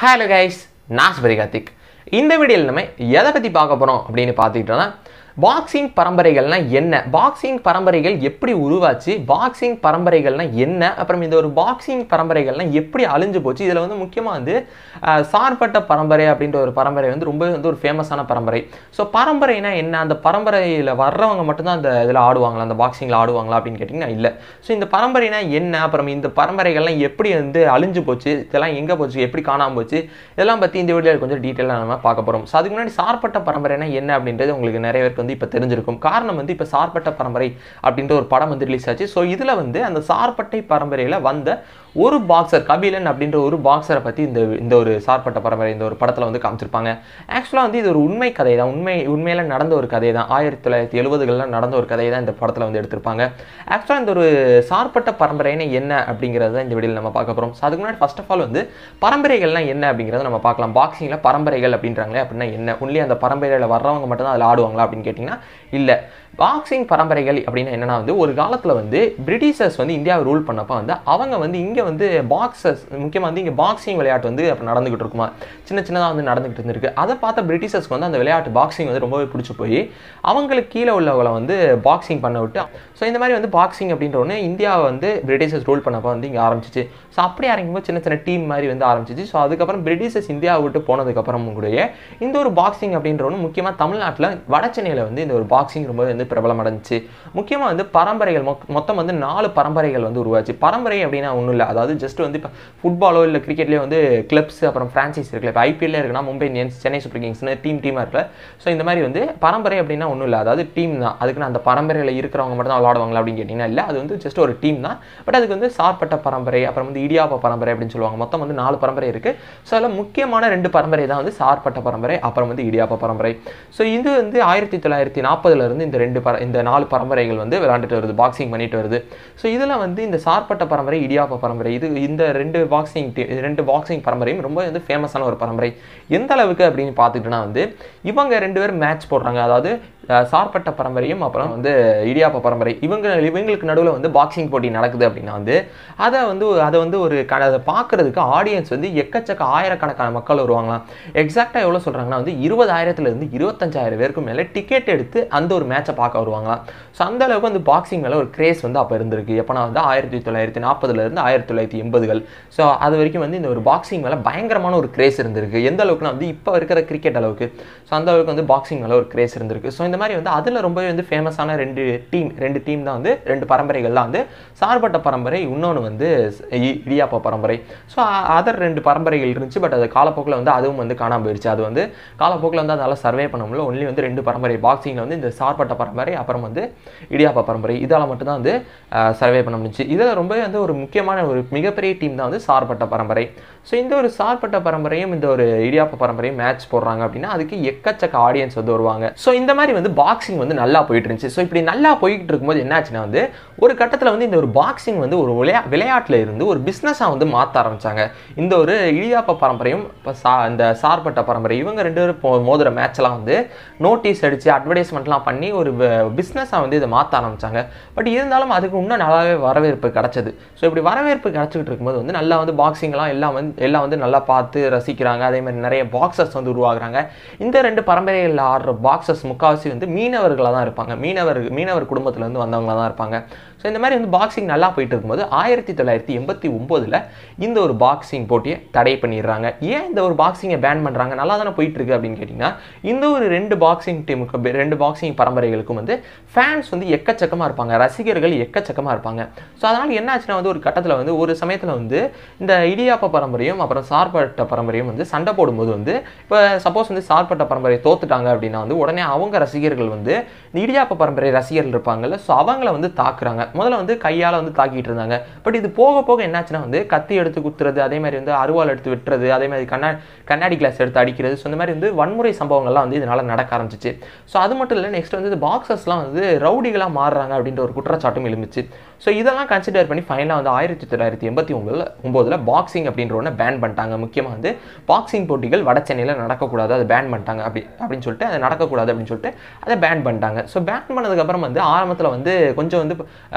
hello guys நாஸ்பரி Karthik இந்த வீடியோவில் நம்ம எதை பற்றி பார்க்க போகிறோம் அப்படின்னு பார்த்துக்கிட்டோம்னா பாக்ஸிங் பரம்பரைகள்னா என்ன பாக்ஸிங் பரம்பரைகள் எப்படி உருவாச்சு பாக்ஸிங் பரம்பரைகள்னா என்ன அப்புறம் இந்த ஒரு பாக்ஸிங் பரம்பரைகள்னா எப்படி அழிஞ்சு போச்சு இதில் வந்து முக்கியமாக வந்து அஹ், சார்பட்ட பரம்பரை அப்படின்ற ஒரு பரம்பரை வந்து ரொம்ப வந்து ஒரு ஃபேமஸான பரம்பரை ஸோ பரம்பரைனா என்ன அந்த பரம்பரையில் வர்றவங்க மட்டும்தான் அந்த இதில் ஆடுவாங்களா அந்த பாக்ஸிங்கில் ஆடுவாங்களா அப்படின்னு கேட்டிங்கன்னா இல்லை ஸோ இந்த பரம்பரைனா என்ன அப்புறம் இந்த பரம்பரைகள்லாம் எப்படி வந்து அழிஞ்சு போச்சு இதெல்லாம் எங்கே போச்சு எப்படி காணாமல் போச்சு இதெல்லாம் பற்றி இந்த வீடியோவில் கொஞ்சம் டீட்டெயிலாக நம்ம பார்க்க போகிறோம் ஸோ அதுக்கு முன்னாடி சார்பட்ட பரம்பரைனா என்ன அப்படின்றது உங்களுக்கு நிறைய பேருக்கு வந்து இப்போ தெரிஞ்சிருக்கும் காரணம் வந்து இப்போ சார்பட்ட பரம்பரை அப்படின்ற ஒரு படம் வந்து ரிலீஸ் ஆச்சு ஸோ இதில் வந்து அந்த சார்பட்டை பரம்பரையில் வந்த ஒரு பாக்ஸர் கபிலன் அப்படின்ற ஒரு பாக்ஸரை பற்றி இந்த இந்த ஒரு சார்பட்ட பரம்பரை இந்த ஒரு படத்தில் வந்து காமிச்சிருப்பாங்க ஆக்சுவலாக வந்து இது ஒரு உண்மை கதை தான் உண்மை உண்மையில நடந்த ஒரு கதை தான் ஆயிரத்தி தொள்ளாயிரத்தி எழுபதுகளில் நடந்த ஒரு கதை தான் இந்த படத்தில் வந்து எடுத்திருப்பாங்க ஆக்சுவலாக இந்த ஒரு சார்பட்ட பரம்பரைன்னு என்ன அப்படிங்கிறது தான் இந்த வீடியோவில் நம்ம பார்க்க போகிறோம் ஸோ அதுக்கு முன்னாடி ஃபர்ஸ்ட் ஆஃப் ஆல் வந்து பரம்பரைகள்லாம் என்ன அப்படிங்கிறத நம்ம பார்க்கலாம் பாக்ஸிங்கில் பரம்பரைகள் அப்படின்றாங்களே அப்படின்னா என்ன ஒன்லி அந்த பரம்பரையில் வர்றவங்க மட்டும் தான் அதில் ஆடுவாங்களா அப்படின்னு கேட்டிங்கன்னா இல்லை பாக்ஸிங் பரம்பரைகள் அப்படின்னா என்னன்னா வந்து ஒரு காலத்தில் வந்து பிரிட்டிஷர்ஸ் வந்து இந்தியாவை ரூல் பண்ணப்போ வந்து அவங்க வந்து இங்கே வந்து பாக்ஸர்ஸ் முக்கியமாக வந்து இங்கே பாக்ஸிங் விளையாட்டு வந்து அப்போ நடந்துகிட்டு இருக்குமா சின்ன சின்னதாக வந்து நடந்துகிட்டு இருந்திருக்கு அதை பார்த்த பிரிட்டிஷர்ஸ்க்கு வந்து அந்த விளையாட்டு பாக்ஸிங் வந்து ரொம்பவே பிடிச்சி போய் அவங்களுக்கு கீழே உள்ளவங்களை வந்து பாக்ஸிங் பண்ண விட்டு ஸோ இந்த மாதிரி வந்து பாக்ஸிங் அப்படின்ற ஒன்று இந்தியாவை வந்து பிரிட்டிஷர்ஸ் ரூல் பண்ணப்போ வந்து இங்கே ஆரம்பிச்சிச்சு ஸோ அப்படி ஆரம்பிக்கும்போது சின்ன சின்ன டீம் மாதிரி வந்து ஆரம்பிச்சிச்சு ஸோ அதுக்கப்புறம் பிரிட்டிஷர்ஸ் இந்தியாவை விட்டு போனதுக்கப்புறம் கூடயே இந்த ஒரு பாக்ஸிங் அப்படின்ற ஒன்று முக்கியமாக தமிழ்நாட்டில் வட சென்னையில் வந்து இந்த ஒரு பாக்ஸிங் ரொம்ப வந்து பிரபலம் அடைஞ்சிச்சு முக்கியமாக வந்து பரம்பரைகள் மொ- மொத்தம் வந்து நாலு பரம்பரைகள் வந்து உருவாச்சு பரம்பரை அப்படின்னா ஒன்றும் இல்லை அதாவது ஜஸ்ட் வந்து இப்போ ஃபுட்பாலோ இல்லை கிரிக்கெட்லேயே வந்து கிளப்ஸ் அப்புறம் ஃப்ரான்ச்சைஸ் இருக்குல்ல இப்போ ஐபிஎல்ல இருக்குன்னா மும்பை இந்தியன்ஸ் சென்னை சூப்பர் கிங்ஸ்னு டீம் டீமாக இருக்குல்ல ஸோ இந்த மாதிரி வந்து பரம்பரை அப்படின்னா ஒன்றும் இல்லை அதாவது டீம் தான் அதுக்கு அந்த பரம்பரையில் இருக்கிறவங்க மட்டும் தான் விளாடுவாங்களா அப்படின்னு கேட்டிங்கன்னா இல்லை அது வந்து ஜஸ்ட் ஒரு டீம் தான் பட் அதுக்கு வந்து சார்பட்ட பரம்பரை அப்புறம் வந்து இடியாப்ப பரம்பரை அப்படின்னு சொல்லுவாங்க மொத்தம் வந்து நாலு பரம்பரை இருக்குது ஸோ அதில் முக்கியமான ரெண்டு பரம்பரை தான் வந்து சார்பட்ட பரம்பரை அப்புறம் வந்து இடியாப்ப பரம்பரை ஸோ இது வந்து ஆயிரத்தி தொள்ளாயிரத்தி நாற்பதுல இருந்து இந்த ரெண்டு பர இந்த நாலு பரம்பரைகள் வந்து விளையாண்டுட்டு வருது பாக்ஸிங் பண்ணிட்டு வருது ஸோ இதில் வந்து இந்த சார்பட்ட பரம்பரை இடியாப்ப பரம்பரை இது இந்த ரெண்டு பாக்ஸிங் ரெண்டு பாக்ஸிங் பரம்பரையும் ரொம்ப வந்து ஃபேமஸான ஒரு பரம்பரை எந்த அளவுக்கு அப்படின்னு பார்த்துக்கிட்டோன்னா வந்து இவங்க ரெண்டு பேரும் மேட்ச் போடுறாங்க அதாவது அஹ், சார்பட்ட பரம்பரையும் அப்புறம் வந்து இடியாப்ப பரம்பரை இவங்க இவங்களுக்கு நடுவில் வந்து பாக்ஸிங் போட்டி நடக்குது அப்படின்னா வந்து அதை வந்து அதை வந்து ஒரு க அதை பார்க்கறதுக்கு ஆடியன்ஸ் வந்து எக்கச்சக்க ஆயிரக்கணக்கான மக்கள் வருவாங்களாம் எக்ஸாக்டாக எவ்வளோ சொல்கிறாங்கன்னா வந்து இருபதாயிரத்துலேருந்து இருபத்தஞ்சாயிரம் பேருக்கு மேலே டிக்கெட் எடுத்து அந்த ஒரு மேட்சை பார்க்க வருவாங்களாம் ஸோ அந்த அளவுக்கு வந்து பாக்ஸிங் மேலே ஒரு கிரேஸ் வந்து அப்போ இருந்திருக்கு எப்போனா வந்து ஆயிரத்தி தொள்ளாயிரத்தி நாற்பதுலேருந்து ஆயிரத்தி தொள்ளாயிரத்தி எண்பதுகள் ஸோ அது வரைக்கும் வந்து இந்த ஒரு பாக்ஸிங் மேலே பயங்கரமான ஒரு கிரேஸ் இருந்திருக்கு எந்த அளவுக்குனா வந்து இப்போ இருக்கிற கிரிக்கெட் அளவுக்கு ஸோ அந்த அளவுக்கு வந்து பாக்ஸிங் மேலே ஒரு கிரேஸ் இருந்திருக்கு ஸோ இந்த மாதிரி வந்து அதில் ரொம்பவே வந்து ஃபேமஸான ரெண்டு டீம் ரெண்டு டீம் தான் வந்து ரெண்டு பரம்பரைகள் தான் வந்து சார்பட்ட பரம்பரை இன்னொன்று வந்து இ- இடியாப்ப பரம்பரை ஸோ அதர் ரெண்டு பரம்பரைகள் இருந்துச்சு பட் அது காலப்போக்கில் வந்து அதுவும் வந்து காணாம போயிடுச்சு அது வந்து காலப்போக்கில் வந்து அதால் சர்வே பண்ண முடியல ஒன்லி வந்து ரெண்டு பரம்பரை பாக்ஸிங்கில் வந்து இந்த சார்பட்ட பரம்பரை அப்புறம் வந்து இடியாப்ப பரம்பரை இதால் மட்டும்தான் வந்து சர்வே பண்ண முடிஞ்சுச்சு இதில் ரொம்பவே வந்து ஒரு முக்கியமான ஒரு மிகப்பெரிய டீம் தான் வந்து சார்பட்ட பரம்பரை ஸோ இந்த ஒரு சார்பட்ட பரம்பரையும் இந்த ஒரு இடியாப்ப பரம்பரையும் மேட்ச் போடுறாங்க அப்படின்னா அதுக்கு எக்கச்சக்க ஆடியன்ஸ் வந்து வருவாங்க ஸோ இந்த மாதிரி வந்து பாக்ஸிங் வந்து நல்லா போயிட்டு இருந்துச்சு ஸோ இப்படி நல்லா போய்கிட்டு இருக்கும்போது என்னாச்சுன்னா வந்து ஒரு கட்டத்தில் வந்து இந்த ஒரு பாக்ஸிங் வந்து ஒரு விளையா விளையாட்டில் இருந்து ஒரு பிஸ்னஸாக வந்து மாற்ற ஆரம்பிச்சாங்க இந்த ஒரு இடியாப்ப பரம்பரையும் இப்போ சா இந்த சார்பட்ட பரம்பரை இவங்க ரெண்டு பேரும் போ- மோதுற மேட்ச்லாம் வந்து நோட்டீஸ் அடித்து அட்வர்டைஸ்மெண்ட்லாம் பண்ணி ஒரு பிஸ்னஸாக வந்து இதை மாற்ற ஆரம்பிச்சாங்க பட் இருந்தாலும் அதுக்கு இன்னும் நல்லாவே வரவேற்பு கிடச்சது ஸோ இப்படி வரவேற்பு கிடச்சிக்கிட்டு இருக்கும்போது வந்து நல்லா வந்து பாக்ஸிங்லாம் எல்லாம் வந்து எல்லாம் வந்து நல்லா பார்த்து ரசிக்கிறாங்க அதே மாதிரி நிறைய பாக்ஸர்ஸ் வந்து உருவாகுறாங்க இந்த ரெண்டு பரம்பரைகளில் ஆடுற பாக்ஸர்ஸ் முக்கால்வாசி வந்து மீனவர்களாக தான் இருப்பாங்க மீனவர் மீனவர் குடும்பத்துலேருந்து வந்தவங்களா தான் இருப்பாங்க ஸோ இந்த மாதிரி வந்து பாக்ஸிங் நல்லா போயிட்டு இருக்கும்போது ஆயிரத்தி தொள்ளாயிரத்தி எண்பத்தி ஒம்போதில் இந்த ஒரு பாக்ஸிங் போட்டியை தடை பண்ணிடுறாங்க ஏன் இந்த ஒரு பாக்ஸிங்கை பேன் பண்ணுறாங்க நல்லா தானே போயிட்டு இருக்கு அப்படின்னு கேட்டிங்கன்னா இந்த ஒரு ரெண்டு பாக்ஸிங் டீமுக்கு ரெண்டு பாக்ஸிங் பரம்பரைகளுக்கும் வந்து ஃபேன்ஸ் வந்து எக்கச்சக்கமாக இருப்பாங்க ரசிகர்கள் எக்கச்சக்கமாக இருப்பாங்க ஸோ அதனால் என்ன ஆச்சுன்னா வந்து ஒரு கட்டத்தில் வந்து ஒரு சமயத்தில் வந்து இந்த இடியாப்ப பரம்பரையும் அப்புறம் சார்பட்ட பரம்பரையும் வந்து சண்டை போடும்போது வந்து இப்போ சப்போஸ் வந்து சார்பட்ட பரம்பரை தோத்துட்டாங்க அப்படின்னா வந்து உடனே அவங்க ரசிகர்கள் வந்து இந்த இடியாப்ப பரம்பரை ரசிகர்கள் இருப்பாங்கல்ல ஸோ அவங்கள வந்து தாக்குறாங்க முதல்ல வந்து கையால் வந்து தாக்கிட்டு இருந்தாங்க பட் இது போக போக என்னாச்சுன்னா வந்து கத்தி எடுத்து குத்துறது அதே மாதிரி வந்து அருவாள் எடுத்து வெட்டுறது அதே மாதிரி கண்ணா கண்ணாடி கிளாஸ் எடுத்து அடிக்கிறது ஸோ இந்த மாதிரி வந்து வன்முறை சம்பவங்கள்லாம் வந்து இதனால நடக்க ஆரம்பிச்சிச்சு ஸோ அது மட்டும் இல்லை நெக்ஸ்ட் வந்து இந்த பாக்ஸர்ஸ்லாம் வந்து ரவுடிகளாக மாறுறாங்க அப்படின்ற ஒரு குற்றச்சாட்டும் எழுந்துச்சு ஸோ இதெல்லாம் கன்சிடர் பண்ணி ஃபைனலாக வந்து ஆயிரத்தி தொள்ளாயிரத்தி எண்பத்தி ஒன்பதில் ஒம்போதில் பாக்ஸிங் அப்படின்ற ஒன்று பேன் பண்ணிட்டாங்க முக்கியமாக வந்து பாக்ஸிங் போட்டிகள் வட சென்னையில் நடக்கக்கூடாது அதை பேன் பண்ணிட்டாங்க அப்படி அப்படின்னு சொல்லிட்டு அது நடக்கக்கூடாது அப்படின்னு சொல்லிட்டு அதை பேன் பண்ணிட்டாங்க ஸோ பேன் பண்ணதுக்கப்புறம் வந்து ஆரம்பத்தில் வந்து கொஞ்சம் வந்து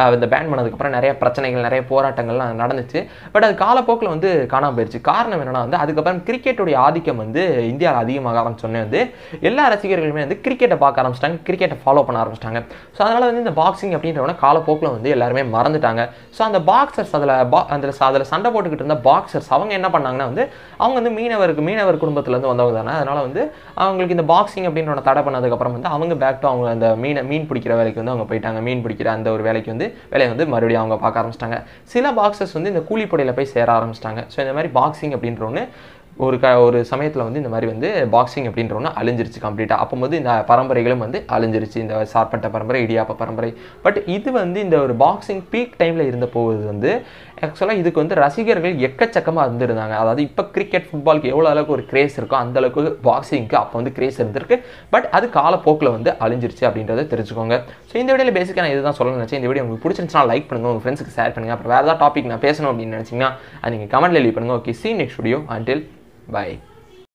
அஹ், இந்த பேன் பண்ணதுக்கப்புறம் நிறைய பிரச்சனைகள் நிறைய போராட்டங்கள்லாம் நடந்துச்சு பட் அது காலப்போக்கில் வந்து காணாமல் போயிடுச்சு காரணம் என்னன்னா வந்து அதுக்கப்புறம் கிரிக்கெட்டுடைய ஆதிக்கம் வந்து இந்தியாவில் அதிகமாக ஆரம்பிச்சோன்னே வந்து எல்லா ரசிகர்களுமே வந்து கிரிக்கெட்டை பார்க்க ஆரம்பிச்சிட்டாங்க கிரிக்கெட்டை ஃபாலோ பண்ண ஆரம்பிச்சிட்டாங்க ஸோ அதனால் வந்து இந்த பாக்ஸிங் அப்படின்றவன காலப்போக்கில் வந்து எல்லாருமே மறந்துட்டாங்க ஸோ அந்த பாக்ஸர்ஸ் அதில் பா அதில் அதில் சண்டை போட்டுக்கிட்டு இருந்த பாக்ஸர்ஸ் அவங்க என்ன பண்ணாங்கன்னா வந்து அவங்க வந்து மீனவருக்கு மீனவர் குடும்பத்துலேருந்து வந்தவங்க தானே அதனால் வந்து அவங்களுக்கு இந்த பாக்ஸிங் அப்படின்ற ஒண்ணு தடை பண்ணதுக்கப்புறம் வந்து அவங்க பேக் டு அவங்க அந்த மீனை மீன் பிடிக்கிற வேலைக்கு வந்து அவங்க போயிட்டாங்க மீன் பிடிக்கிற அந்த ஒரு வேலைக்கு வந்து வேலையை வந்து மறுபடியும் அவங்க பார்க்க ஆரம்பிச்சிட்டாங்க சில பாக்ஸர்ஸ் வந்து இந்த கூலிப்படையில் போய் சேர ஆரம்பிச்சிட்டாங்க ஸோ இந்த மாதிரி பாக்ஸிங் அப்படின்ற ஒன்று ஒரு க ஒரு சமயத்தில் வந்து இந்த மாதிரி வந்து பாக்ஸிங் அப்படின்ற ஒன்று அழிஞ்சிருச்சு கம்ப்ளீட்டாக அப்போது இந்த பரம்பரைகளும் வந்து அழிஞ்சிருச்சு இந்த சார்பட்ட பரம்பரை இடியாப்ப பரம்பரை பட் இது வந்து இந்த ஒரு பாக்ஸிங் பீக் டைமில் இருந்த போது வந்து ஆக்சுவலாக இதுக்கு வந்து ரசிகர்கள் எக்கச்சக்கமாக இருந்திருந்தாங்க அதாவது இப்போ கிரிக்கெட் ஃபுட்பாலுக்கு எவ்வளோ அளவுக்கு ஒரு கிரேஸ் இருக்கோ அந்த அளவுக்கு பாக்ஸிங்க்கு அப்போ வந்து கிரேஸ் இருந்திருக்கு பட் அது காலப்போக்கில் வந்து அழிஞ்சிருச்சு அப்படின்றத தெரிஞ்சுக்கோங்க ஸோ இந்த வீடியோவில் பேசிக்காக நான் இதுதான் சொல்ல நினச்சேன் இந்த வீடியோ உங்களுக்கு பிடிச்சிருந்துச்சுன்னா லைக் பண்ணுங்க உங்கள் ஃப்ரெண்ட்ஸுக்கு ஷேர் பண்ணுங்க அப்புறம் வேறு ஏதாவது டாபிக் நான் பேசணும் அப்படின்னு நினச்சிங்கன்னா அது நீங்கள் கமெண்ட்ல லீவ் பண்ணுங்க okay see next video until by